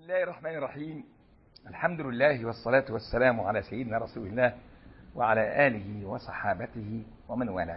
الله الرحمن الرحيم الحمد لله والصلاة والسلام على سيدنا رسول الله وعلى آله وصحابته ومن والاه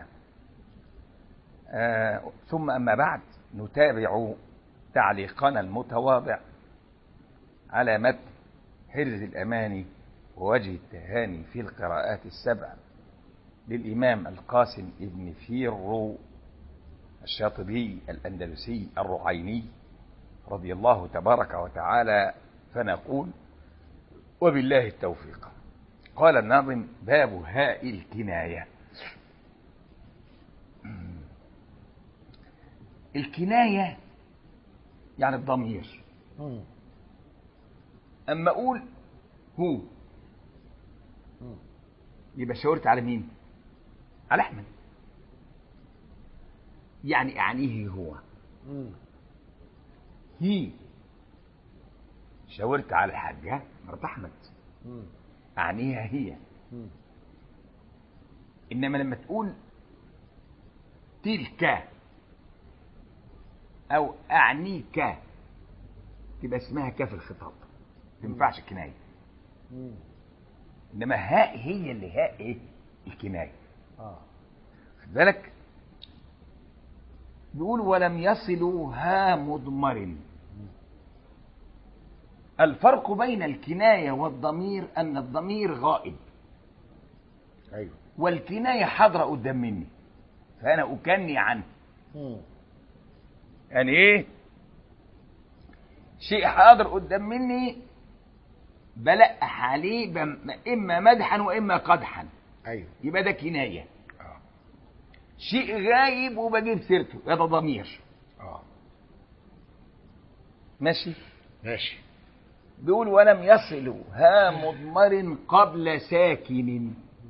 آه ثم أما بعد نتابع تعليقنا المتواضع على متن حرز الأماني ووجه التهاني في القراءات السبع للإمام القاسم ابن فيرو الشاطبي الأندلسي الرعيني رضي الله تبارك وتعالى فنقول وبالله التوفيق قال الناظم باب هاء الكناية الكناية يعني الضمير أما أقول هو يبقى شاورت على مين على أحمد يعني أعنيه هو هي شاورت على الحاجة مرات أحمد أعنيها هي إنما لما تقول تلك أو أعنيك تبقى اسمها كاف الخطاب ما تنفعش الكناية إنما هاء هي اللي هاء إيه الكناية اه خد بالك بيقول ولم يصلوا ها مضمر الفرق بين الكناية والضمير أن الضمير غائب ايوه والكناية حاضرة قدام مني فأنا أكني عنه مم. يعني إيه شيء حاضر قدام مني بلقح عليه بم- إما مدحا وإما قدحا ايوه يبقى ده كناية شيء غايب وبجيب سيرته ده ضمير اه ماشي ماشي بيقول ولم يصلوا ها مضمر قبل ساكن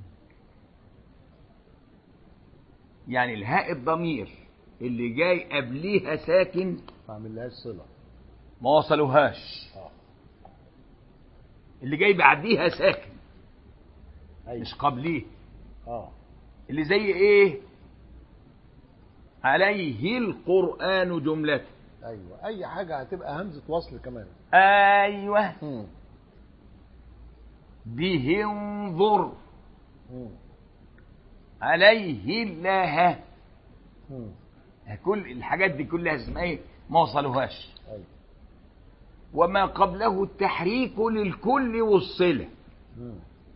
يعني الهاء الضمير اللي جاي قبليها ساكن ما عملهاش صله ما وصلوهاش اه اللي جاي بعديها ساكن ايوه مش قبليه اه اللي زي ايه عليه القرآن جملة ايوه اي حاجه هتبقى همزه وصل كمان ايوه مم. به انظر مم. عليه الله مم. كل الحاجات دي كلها اسمها ايه ما وصلوهاش ايوه وما قبله التحريك للكل والصلة مم.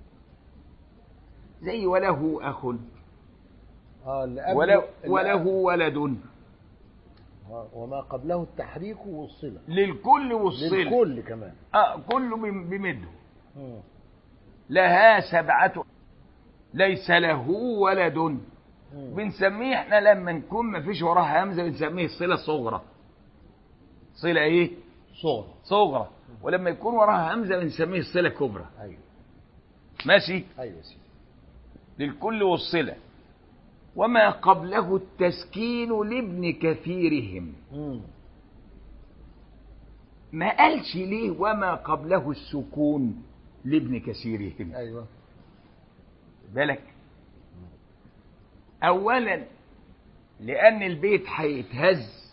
زي وله أخ اه اللي قبله وله, اللي وله قبل- ولد آه، وما قبله التحريك والصله للكل والصلة للكل كمان آه كله بم- بمده مم. لها سبعة ليس له ولد مم. بنسميه احنا لما نكون ما فيش وراها همزة بنسميه صلة صغرى صلة ايه صغر صغرى ولما يكون وراها همزة بنسميه صلة كبرى ايوه ماشي ايوه يا سيدي للكل والصلة وما قبله التسكين لابن كثيرهم مم. ما قالش ليه وما قبله السكون لابن كثيرهم ايوه بالك اولا لان البيت هيتهز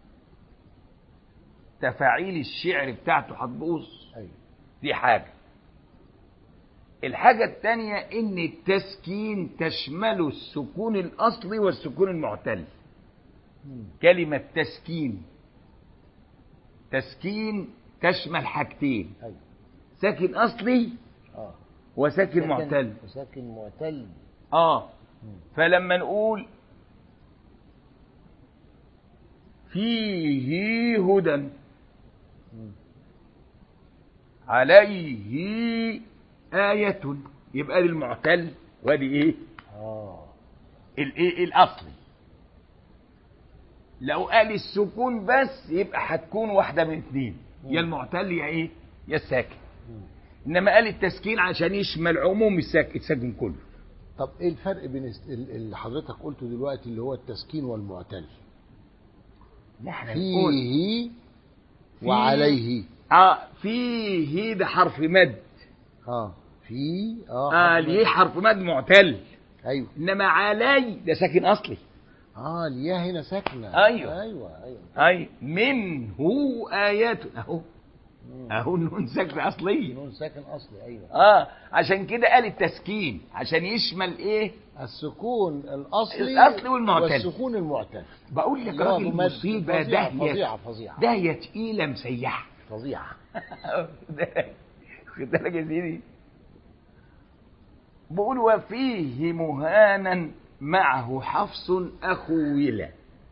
تفاعيل الشعر بتاعته هتبوظ ايوه دي حاجة الحاجة التانية ان التسكين تشمل السكون الاصلي والسكون المعتل مم. كلمة تسكين تسكين تشمل حاجتين ايوه ساكن اصلي اه وساكن معتل ساكن معتل اه مم. فلما نقول فيه هدى مم. عليه آية يبقى دي المعتل وادي ايه اه الايه الاصلي لو قال السكون بس يبقى هتكون واحدة من اتنين يا المعتل يا ايه يا الساكن مم. انما قال التسكين عشان يشمل عموم الساكن الساكن كله طب ايه الفرق بين الس- ال- اللي حضرتك قلته دلوقتي اللي هو التسكين والمعتل لا احنا بنقول فيه في- وعليه اه فيه ده حرف مد اه في اه اه حرف ليه مد. حرف مد معتل ايوه انما علي ده ساكن اصلي اه الياء هنا ساكنه أيوة. ايوه ايوه اي منه ايات اهو مم. اهو النون ساكنه اصليه نون ساكن اصلي ايوه اه عشان كده قال التسكين عشان يشمل ايه السكون الاصلي الأصلي والمعتل. والسكون المعتل بقول لك اللي هو راجل ممد- مصيبه فظيعة داهيه فظيعة فظيعة داهيه تقيله مسيحه فظيعة خد بالك يا سيدي بقول وفيه مهانا معه حفص اخو ولا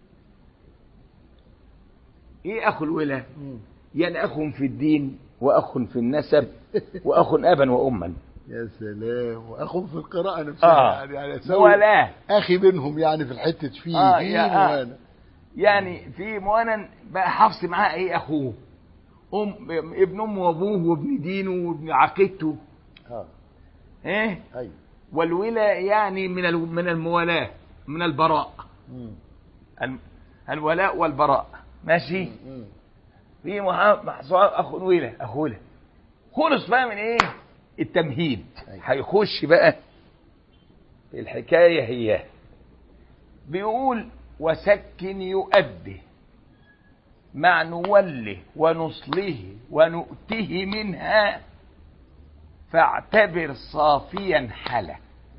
ايه اخو الولا مم. يعني اخ في الدين واخ في النسب واخ ابا واما يا سلام واخ في القراءة نفسها اه يعني يعني أسوي ولا اخي بينهم يعني في الحتة فيه آه، فيه يا- آه. وانا يعني في مهانا بقى حفص معاه ايه اخوه ام ابن امه وابوه وابن دينه وابن عقيدته اه ايه ايوه والولا يعني من ال- من الموالاه من البراء مم. الم- الولاء والبراء ماشي مم. في مح- محصور اخو ولا اخو ولا خلص بقى من ايه التمهيد أيوة. هيخش بقى الحكايه هي بيقول وسكن يؤده مع نوله ونصله ونؤته منها فاعتبر صافيا حلا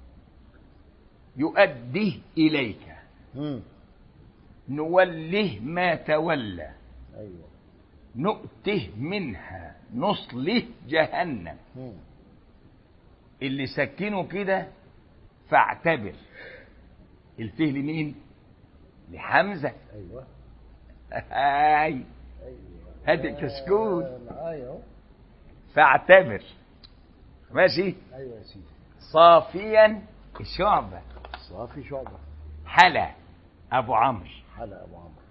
يؤديه اليك مم. نوله ما تولى ايوه نؤته منها نصله جهنم مم. اللي سكنه كده فاعتبر الفه لمين لحمزة ايوه هاي ايوه هات الكشكول آه، معايا اهو فاعتبر ماشي ايوه يا سيدي صافيا شعبة صافي شعبة حلا أبو عمرو حلقة ابو عمرو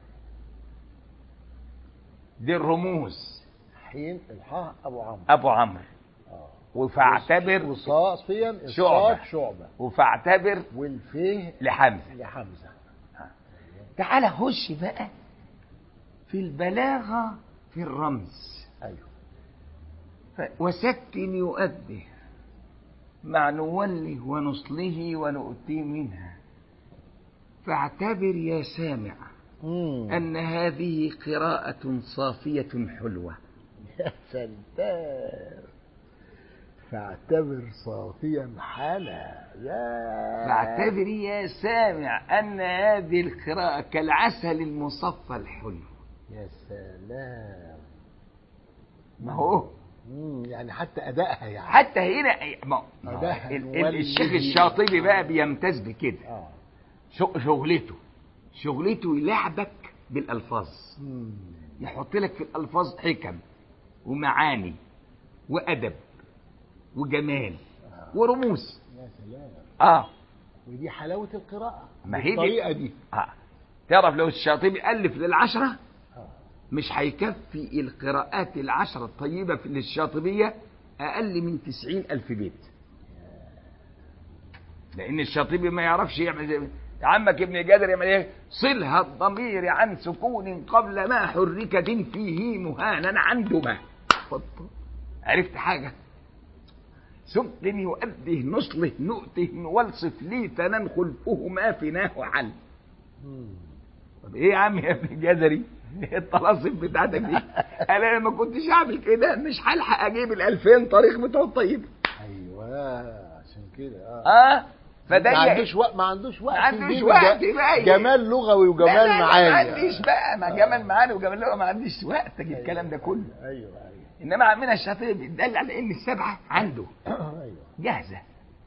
دي الرموز حين الحاء ابو عمرو أبو عمرو اه وفاعتبر وصافيا شعبة. الصاد شعبة وفاعتبر والفيه لحمزة لحمزة تعال خش بقى في البلاغة في الرمز ايوه ف- وسكن يؤده مع نوله ونصله ونؤتي منها فاعتبر يا سامع مم. أن هذه قراءة صافية حلوة يا سلام فاعتبر صافيا حلا يا فاعتبر يا سامع أن هذه القراءة كالعسل المصفى الحلو يا سلام ما هو مم. يعني حتى ادائها يعني حتى هنا ما ما هو أداها ال- ال- نولي. الشيخ الشاطبي بقى بيمتاز بكده اه شغ- شغلته شغلته يلعبك بالألفاظ مم. يحط لك في الألفاظ حكم ومعاني وأدب وجمال ورموز يا سلام اه ودي حلاوة القراءة ما هي دي- الطريقة دي اه تعرف لو الشاطبي ألف للعشرة آه. مش هيكفي القراءات العشرة الطيبة في للشاطبية أقل من تسعين ألف بيت لأن الشاطبي ما يعرفش يعمل زي عمك ابن جادر يعمل ايه؟ صلها الضمير عن سكون قبل ما حركة فيه مهانا عن دمى اتفضل. عرفت حاجة؟ سكن يؤديه نصله نؤته نولصف لي ثنان خلفه ما فيناه عن مم. طب ايه يا عم يا ابن الجزري ايه الطلاسم بتاعتك دي انا ما كنتش اعمل كده مش هلحق اجيب ال2000 طريق بتوع الطيب ايوه عشان كده اه اه فده ما ي- عندوش وقت ما عندوش وقت ما عندوش يجيب وقت ج- بقى. جمال لغوي لا، وجمال لا، لا، معاني ما عنديش بقى ما جمال معاني وجمال لغة ما عنديش وقت اجيب الكلام ده كله ايوه ايوه انما عمنا الشاطئ بيدل على ان السبعه عنده ايوه جاهزه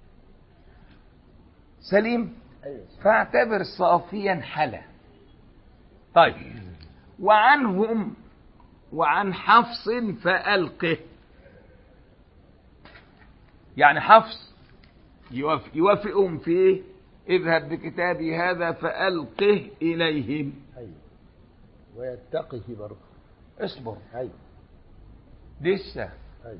سليم ايوه فاعتبر صافيا حلا طيب وعنهم وعن حفص فألقه يعني حفص يوافق يوافقهم في إيه؟ اذهب بكتابي هذا فألقه إليهم ايوه ويتقي برضه اصبر ايوه لسه ايوه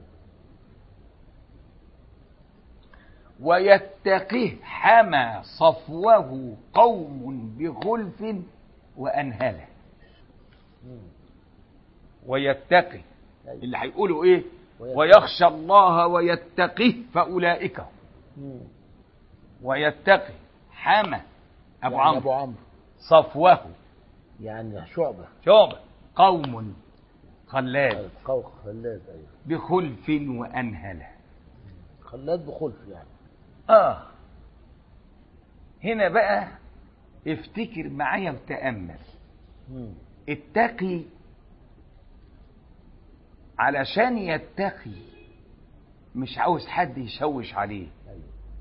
ويتقه حمى صفوه قوم بخلف وأنهله مم. ويتقي أيوة. اللي هيقولوا ايه ويتقي. ويخشى الله ويتقيه فاولئك هم. مم. ويتقي حمى ابو يعني ابو عمرو عمرو صفوه يعني شعبة شعبة قوم خلاد قوق خلاد ايوه بخلف وأنهله خلاد بخلف يعني آه هنا بقى افتكر معايا وتأمل مم. التقي علشان يتقي مش عاوز حد يشوش عليه ايوه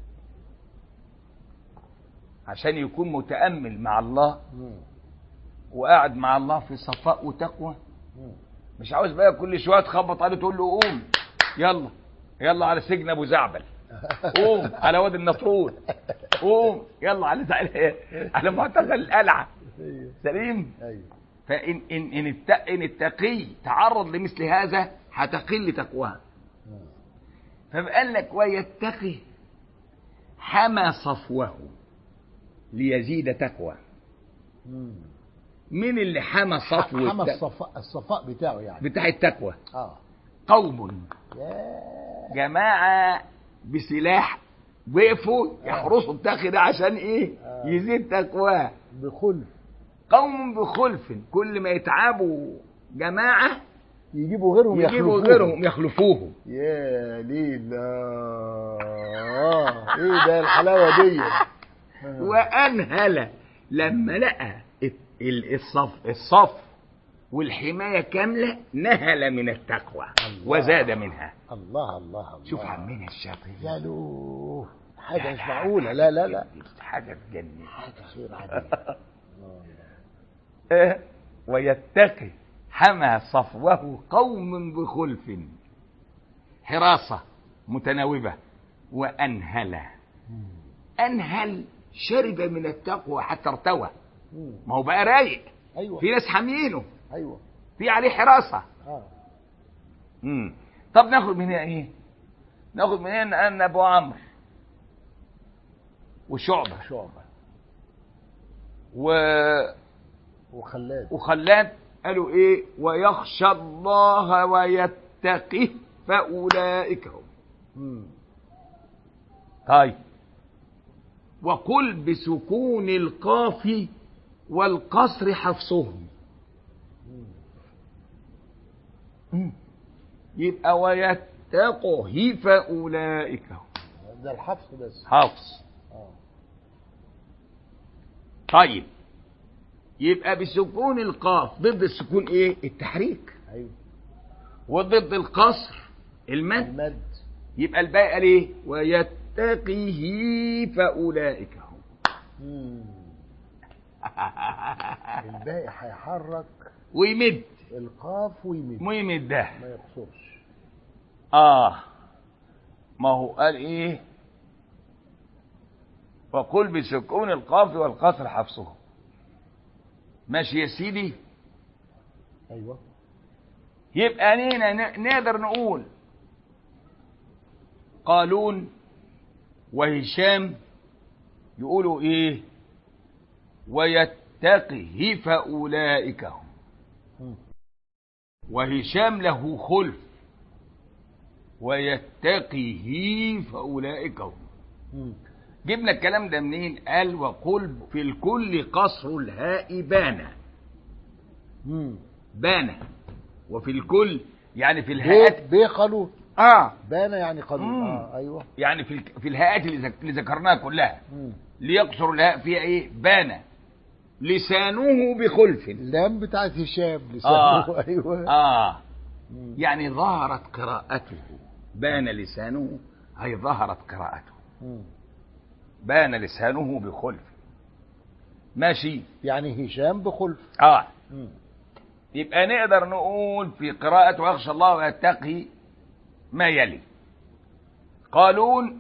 عشان يكون متأمل مع الله مم. وقاعد مع الله في صفاء وتقوى مم. مش عاوز بقى كل شويه تخبط عليه تقول له قوم يلا يلا على سجن ابو زعبل قوم على وادي النطرون قوم يلا على على, على معتقل القلعه ايوه سليم ايوه فان ان ان الت- ان التقي تعرض لمثل هذا هتقل تقواه مم. فقال لك ويتقي حمى صفوه ليزيد تقوى مم. مين اللي حمى صفو حمى الت- الصفاء الصفاء بتاعه يعني بتاع التقوى اه قوم ياه. جماعة بسلاح وقفوا يحرسوا التقي ده عشان ايه آه. يزيد تقواه بخلف قوم بخلف كل ما يتعبوا جماعة يجيبوا غيرهم يجيبوا يخلفوهم. غيرهم يخلفوهم يا ليل آه. ايه ده الحلاوه دي وأنهل لما لقى ال- الصف الصف والحماية كاملة نهل من التقوى الله. وزاد منها الله الله الله شوف عمنا الشاطر يا له حاجه مش معقوله لا لا لا حاجة تجنن حاجه غير عاديه الله. إيه؟ ويتقي حمى صفوه قوم بخلف حراسة متناوبة وأنهل مم. أنهل شرب من التقوى حتى ارتوى مم. ما هو بقى رايق ايوه في ناس حامينه ايوه في عليه حراسة اه مم. طب ناخد من هنا ايه ناخد من هنا ان ابو عمرو وشعبة شعبه و... وخلاد وخلاد قالوا ايه ويخشى الله ويتقه فاولئك هم مم. طيب وقل بسكون القاف والقصر حفصهم مم. مم. يبقى ويتقه فاولئك هم ده الحفص بس حفص اه طيب يبقى بسكون القاف ضد السكون ايه التحريك ايوه وضد القصر المد المد يبقى الباقي قال ايه ويتقه فاولئك هم مم. الباقي هيحرك ويمد القاف ويمد ويمد ده ما يقصرش اه ما هو قال ايه وقل بسكون القاف والقصر حفصه ماشي يا سيدي ايوه يبقى نينا ن- نقدر نقول قالون وهشام يقولوا ايه ويتقه فاولئك هم مم. وهشام له خلف ويتقه فاولئك هم مم. جبنا الكلام ده منين قال وقل في الكل قصر الهاء بان مم. بان وفي الكل يعني في الهاءات بيت بقالون اه بان يعني قالون مم. اه ايوه يعني في الك- في الهاءات اللي ذك- اللي ذكرناها كلها مم. ليقصر الهاء فيها ايه بان لسانه بخلف اللام بتاعت هشام لسانه آه. ايوه اه مم. يعني ظهرت قراءته بان لسانه اي ظهرت قراءته مم. بان لسانه بخلف ماشي يعني هشام بخلف اه مم. يبقى نقدر نقول في قراءة ويخشى الله ويتقي ما يلي قالون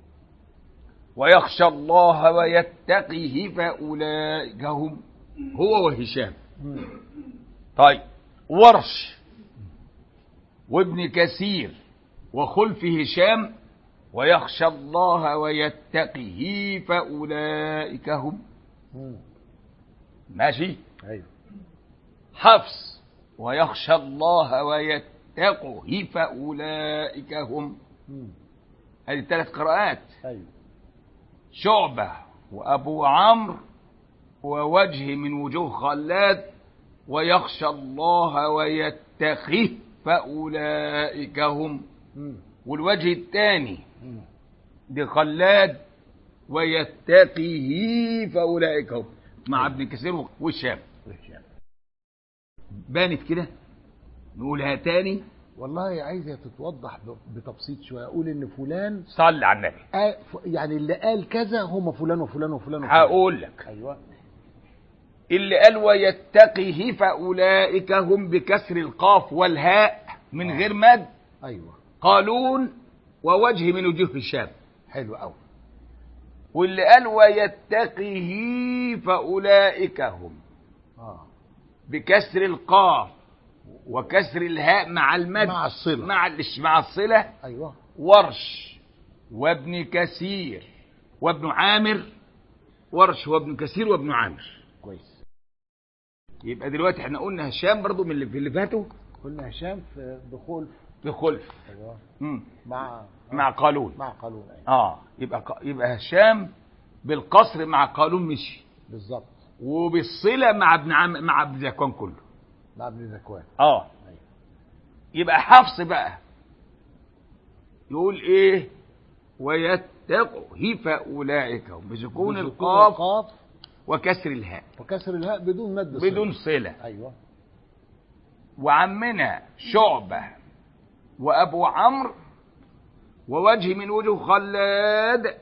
ويخشى الله ويتقيه فأولئك هم هو وهشام مم. طيب ورش وابن كثير وخلف هشام ويخشى الله ويتقيه فأولئك هم مم. ماشي ايوه حفص ويخشى الله ويتقه فأولئك هم مم. هذه الثلاث قراءات ايوه شعبة وأبو عمرو ووجه من وجوه خلاد ويخشى الله ويتقه ويتقه فأولئك هم مم. والوجه الثاني مم. بخلاد ويتقيه فأولئك هم مع ابن كثير والشام بانت كده نقولها تاني والله عايزة تتوضح ب- بتبسيط شوية أقول إن فلان صل على النبي قال ف- يعني اللي قال كذا هم فلان وفلان وفلان وفلان هقول لك أيوه اللي قال ويتقيه فأولئك هم بكسر القاف والهاء من آه. غير مد أيوه قالون ووجه من وجوه الشام حلو أوي واللي قال ويتقه فأولئك هم آه بكسر القاف وكسر الهاء مع المد مع الصلة. مع الش- مع الصلة أيوه ورش وابن كثير وابن عامر ورش وابن كثير وابن عامر كويس يبقى دلوقتي احنا قلنا هشام برضو من اللي في اللي فاتوا قلنا هشام في دخول بخلف أيوه مم. مع مع قالون مع قانون أيوه اه يبقى ق- يبقى هشام بالقصر مع قالون مشي بالظبط وبالصله مع ابن عم مع ابن زكوان كله مع ابن ذكوان اه أيوه يبقى حفص بقى يقول ايه ويتقه فاولئك هم بسكون القاف القاف وكسر الهاء وكسر الهاء بدون مد صلة. بدون صله أيوه وعمنا شعبه وابو عمرو ووجه من وجه خلاد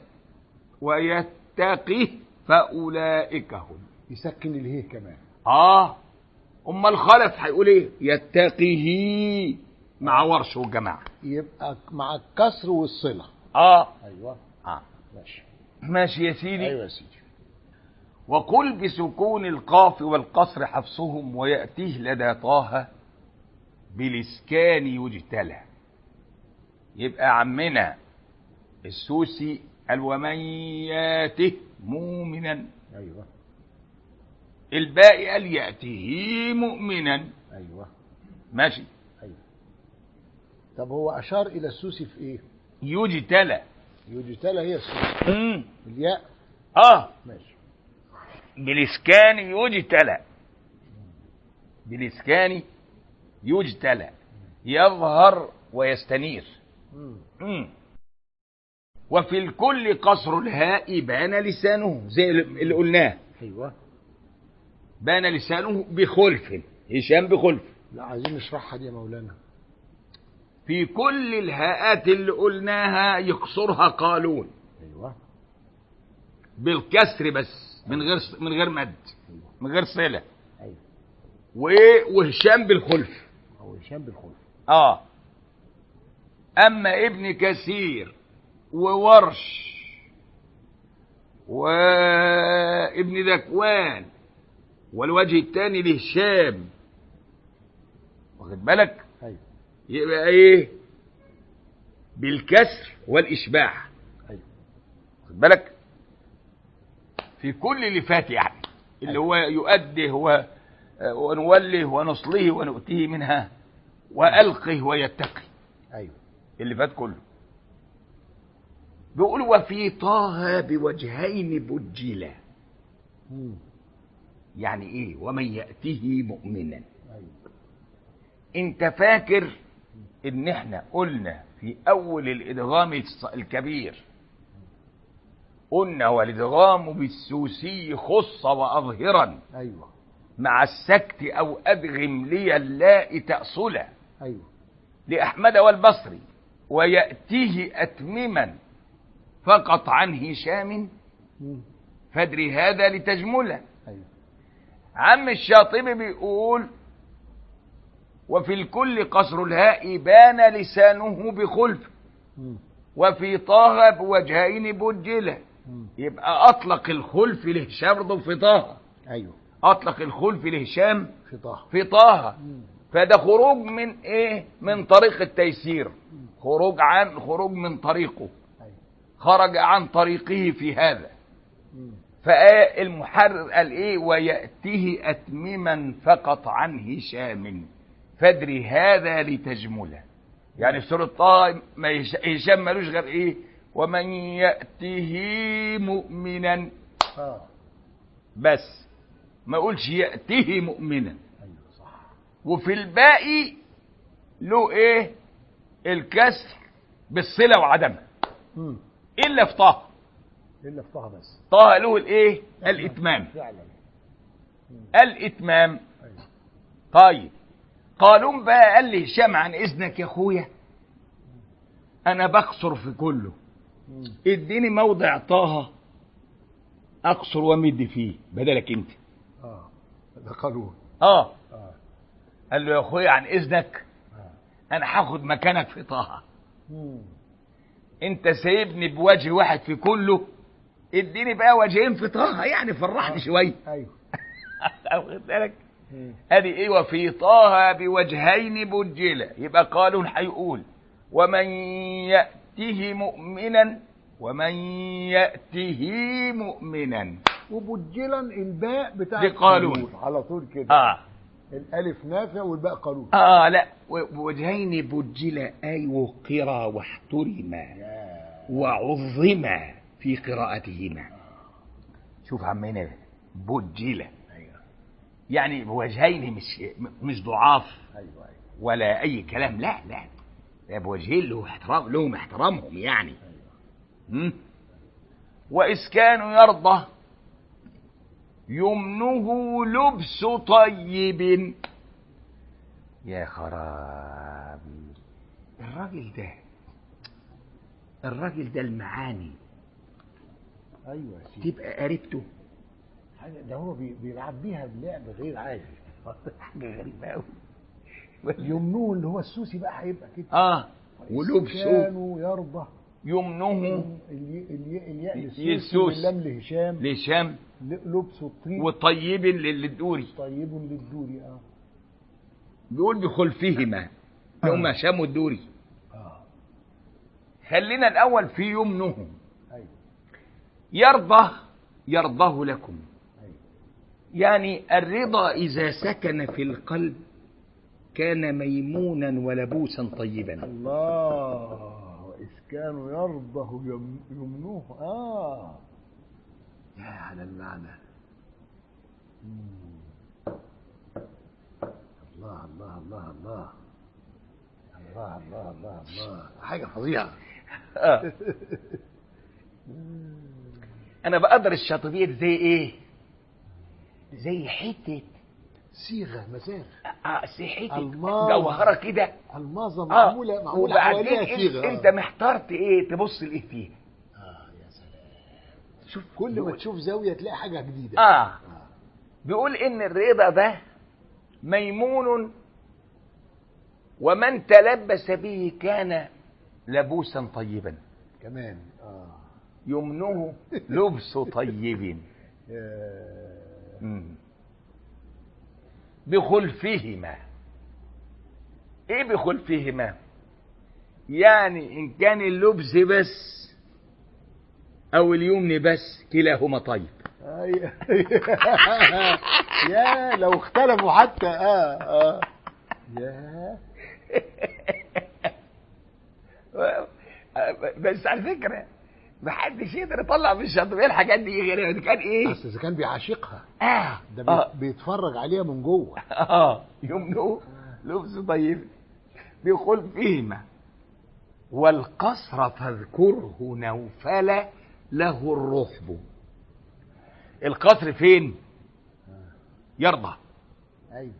ويتقه فاولئك هم يسكن الهيه كمان اه اما الخلف هيقول ايه يتقه مع ورش والجماعه يبقى مع الكسر والصلة اه أيوه اه ماشي ماشي يا سيدي أيوه يا سيدي وقل بسكون القاف والقصر حفصهم ويأتيه لدى طه بالإسكان يجتلى يبقى عمنا السوسي قال ومن ياته مؤمنا أيوه الباقي قال يأته مؤمنا أيوه ماشي أيوه طب هو أشار إلى السوسي في إيه؟ يجتلى يجتلى هي السوسي مم. الياء اه ماشي بالإسكان يجتلى بالإسكان يجتلى يظهر ويستنير مم. مم. وفي الكل قصر الهاء بان لسانه زي اللي قلناه أيوه بان لسانه بخلف هشام بخلف لا عايزين نشرحها دي يا مولانا في كل الهاءات اللي قلناها يقصرها قالون أيوه بالكسر بس من غير من غير مد أيوه من غير صله أيوه وايه وهشام بالخلف أو هشام بالخلف اه اما ابن كثير وورش وابن ذكوان والوجه الثاني لهشام واخد بالك أيوه يبقى ايه بالكسر والاشباع أيوه واخد بالك في كل اللي فات يعني اللي هو يؤدي هو ونوله ونصله ونؤتيه منها والقه ويتقي أيوه اللي فات كله بيقول وفي طه بوجهين بجلا مم. يعني ايه ومن يأته مؤمنا أيوه انت فاكر ان احنا قلنا في اول الادغام الص- الكبير قلنا والادغام بالسوسي خص واظهرا أيوه مع السكت او ادغم لي اللاء تأصلا أيوه لأحمد والبصري ويأتيه أتمما فقط عن هشام مم. فادري هذا لتجمله أيوه عم الشاطبي بيقول وفي الكل قصر الهاء بان لسانه بخلف مم. وفي طه بوجهين بجله مم. يبقى أطلق الخلف لهشام برضه في طه أيوه أطلق الخلف لهشام في طه في طه مم. فده خروج من ايه من طريق التيسير خروج عن خروج من طريقه أيوه خرج عن طريقه في هذا مم. فالمحرر قال ايه ويأتيه أتمما فقط عن هشام فادري هذا لتجمله يعني في سورة طه ما هش- هشام ملوش غير ايه ومن يأته مؤمنا آه بس ما يقولش يأته مؤمنا أيوه صح وفي الباقي له ايه الكسر بالصله وعدمها مم. الا في طه الا في طه بس طه له الايه الاتمام فعلا الاتمام أيوة. طيب قالون بقى قال لي هشام عن اذنك يا اخويا انا بقصر في كله مم. اديني موضع طه اقصر وامد فيه بدلك انت اه ده قانون اه اه قال له يا اخويا عن اذنك اه انا هاخد مكانك في طه مم. انت سايبني بوجه واحد في كله اديني بقى وجهين في طه يعني فرحني شويه ايوه واخد بالك مم. ادي ايه وفي طه بوجهين بجلة يبقى قالوا هيقول ومن يأته مؤمنا ومن يأته مؤمنا وبجلا الباء بتاع لقالون. القانون. على طول كده اه الالف نافع والباء قانون اه لا بوجهين بجلة اي وقرا واحترما يا وعظما في قراءتهما شوف عمنا بجلة ايوه يعني بوجهين مش مش ضعاف ايوه ايوه ولا اي كلام لا لا ده بوجهين له احترام لهم احترامهم يعني م? واسكان يرضى يمنه لبس طيب يا خرابي الراجل ده الراجل ده المعاني ايوه يا سيدي تبقى قريبته حاجه ده هو بي- بيلعب بيها بلعب غير عادي حاجه غريبه قوي يمنوه اللي هو السوسي بقى هيبقى كده اه ولبسه كانوا يرضى يمنه الي- الي- الياء للسوسي يسوس. واللام لهشام لشام ل- لبس الطيب وطيب للدوري طيب للدوري اه بيقول بخلفهما يوم هشام والدوري اه خلينا الاول في يمنه ايوه يرضى يرضاه لكم ايوه يعني الرضا اذا سكن في القلب كان ميمونا ولبوسا طيبا الله وإسكان يرضه يم- يمنوه آه يا على المعنى مم. الله الله الله الله الله الله الله الله حاجة فظيعة آه. انا بقدر الشاطبيه دي زي ايه زي حته صيغة مزاج اه زي حته الله. جوهره كده الماظة اه معمولة معمولة وبعدين حواليها انت, صيغة انت آه. محترت ايه تبص لايه فيها آه يا سلام شوف كل ما تشوف زاوية تلاقي حاجة جديدة اه آه. بيقول ان الرضا ده ميمون ومن تلبس به كان لبوسا طيبا كمان اه يمنه لبس طيب يا- مم. بخلفهما ايه بخلفهما يعني ان كان اللبس بس او اليمن بس كلاهما طيب أي- يا لو اختلفوا حتى اه اه يا بس على فكره محدش يقدر يطلع من الشاطبيه الحاجات دي غير دي كان ايه اصل اذا كان بيعاشقها اه ده اه بي- بيتفرج عليها من جوه اه يمنه لبس طيب بخلفهما والقصر فاذكره نوفل له الرحب القصر فين يرضى ايوه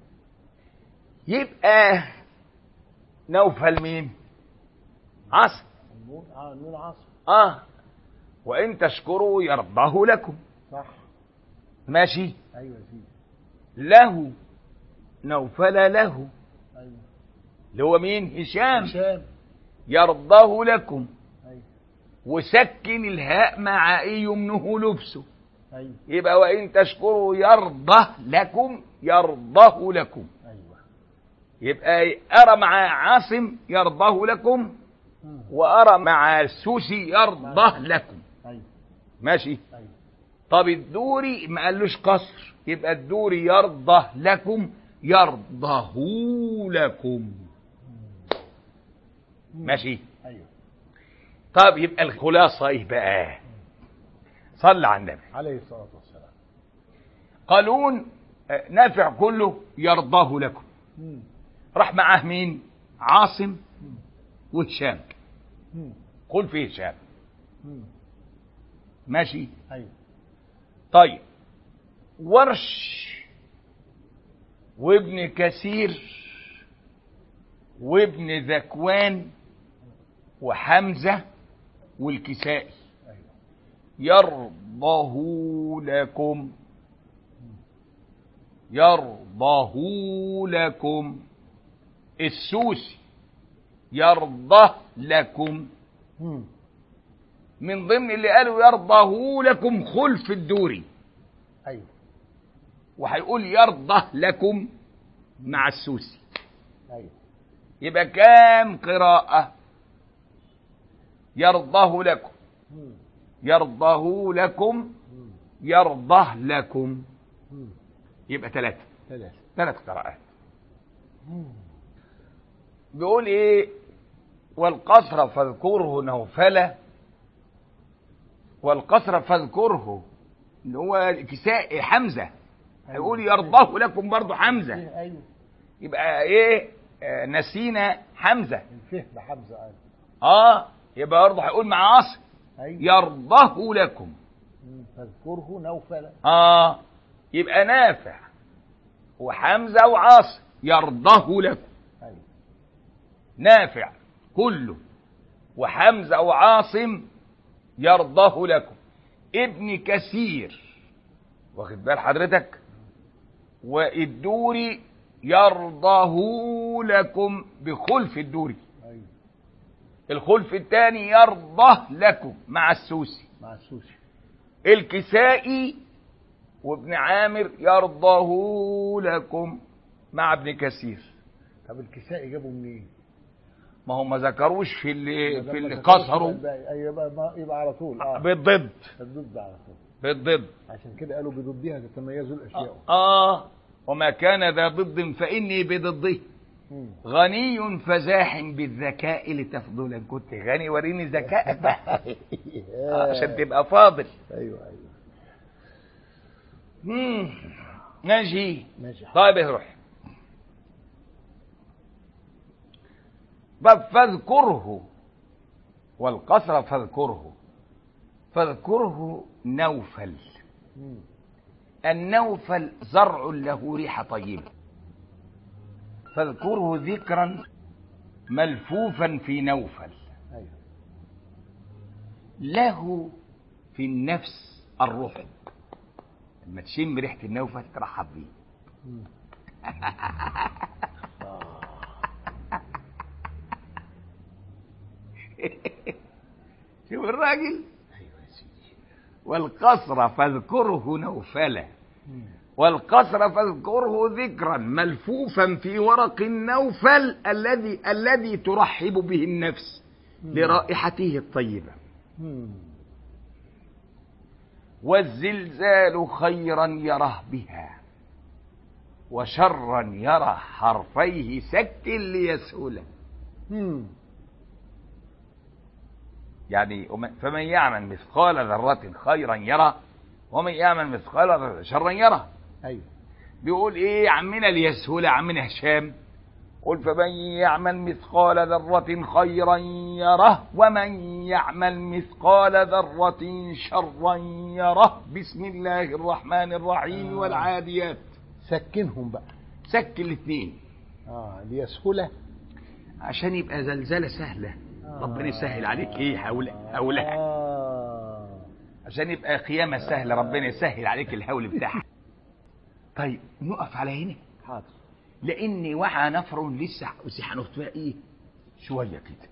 يبقى نوفل مين عصر النون اه النون عصر اه وان تشكروا يرضاه لكم صح ماشي ايوه يا سيدي له نوفل له ايوه اللي هو مين هشام هشام يرضاه لكم ايوه وسكن الهاء مع ايه يمنه لبسه ايوه يبقى وان تشكروا يرضى لكم يرضاه لكم ايوه يبقى ارى مع عاصم يرضاه لكم مم. وارى مع السوسي يرضاه لكم ايوه ماشي ايوه طب الدوري ما قالوش قصر يبقى الدوري يرضى لكم يرضاه لكم ماشي ايوه طب يبقى الخلاصة ايه بقى صلى على النبي عليه الصلاه والسلام قالون آه، نافع كله يرضاه لكم مم. راح معاه مين عاصم وهشام مم. قل في هشام مم. ماشي ايوه طيب ورش وابن كثير وابن ذكوان وحمزة والكسائي ايوه يرضه لكم يرضه لكم السوسي يرضى لكم مم. من ضمن اللي قالوا يرضه لكم خلف الدوري ايوه وهيقول يرضى لكم مع السوسي ايوه يبقى كام قراءة يرضاه لكم مم. يرضاه لكم مم. يرضى لكم مم. يبقى ثلاثة ثلاثة ثلاث قراءات مم. بيقول ايه والقصر فاذكره نوفلة والقصر فاذكره اللي هو كساء حمزة هيقول يرضاه لكم برضه حمزة ايوه يبقى ايه آه نسينا حمزة الفهم بحمزة ايوه اه يبقى برضه هيقول مع عاصم ايوه يرضاه لكم مم. فاذكره نوفلا اه يبقى نافع وحمزة وعاصم يرضاه لكم ايوه نافع كله وحمزة وعاصم يرضاه لكم ابن كثير واخد بال حضرتك والدوري يرضاه لكم بخلف الدوري ايوه الخلف الثاني يرضى لكم مع السوسي مع السوسي الكسائي وابن عامر يرضاه لكم مع ابن كثير طب الكسائي جابوا منين؟ ما هم ما ذكروش في اللي في لما اللي ذكروا قصروا الباقي. ايوه يبقى ما- يبقى على طول اه بالضد الضد على طول بالضد عشان كده قالوا بضدها تتميزوا الاشياء آه وما كان ذا ضد فإني بضده مم. غني فزاح بالذكاء لتفضلا كنت غني وريني ذكائك بقى آه، عشان تبقى فاضل ايوه ايوه مم. ماشي ماشي حاضر. طيب روح طب فاذكره والقصر فاذكره فاذكره نوفل مم. النوفل زرع له ريحة طيبة فاذكره ذكرا ملفوفا في نوفل ايوه له في النفس الروح لما تشم ريحة النوفل ترحب بيه مم. شوف الراجل ايوه يا سيدي والقصر فاذكره نوفلا مم. والقصر فاذكره ذكرا ملفوفا في ورق النوفل الذي الذي ترحب به النفس لرائحته الطيبة مم. والزلزال خيرا يره بها وشرا يرى حرفيه سك ليسهل مم. يعني ومن- فمن يعمل مثقال ذرة خيرا يرى ومن يعمل مثقال ذرة شرا يرى ايوه بيقول ايه عمنا ليسهل عمنا هشام قل فمن يعمل مثقال ذرة خيرا يره ومن يعمل مثقال ذرة شرا يره بسم الله الرحمن الرحيم آه. والعاديات سكنهم بقى سك الاثنين اه ليسهل عشان يبقى زلزلة سهلة ربنا يسهل عليك ايه حول حولها آه. عشان يبقى قيامة سهلة ربنا يسهل عليك الهول بتاعها طيب نقف على هنا حاضر لان وعى نفر لسه بس هنقف فيها ايه شويه كده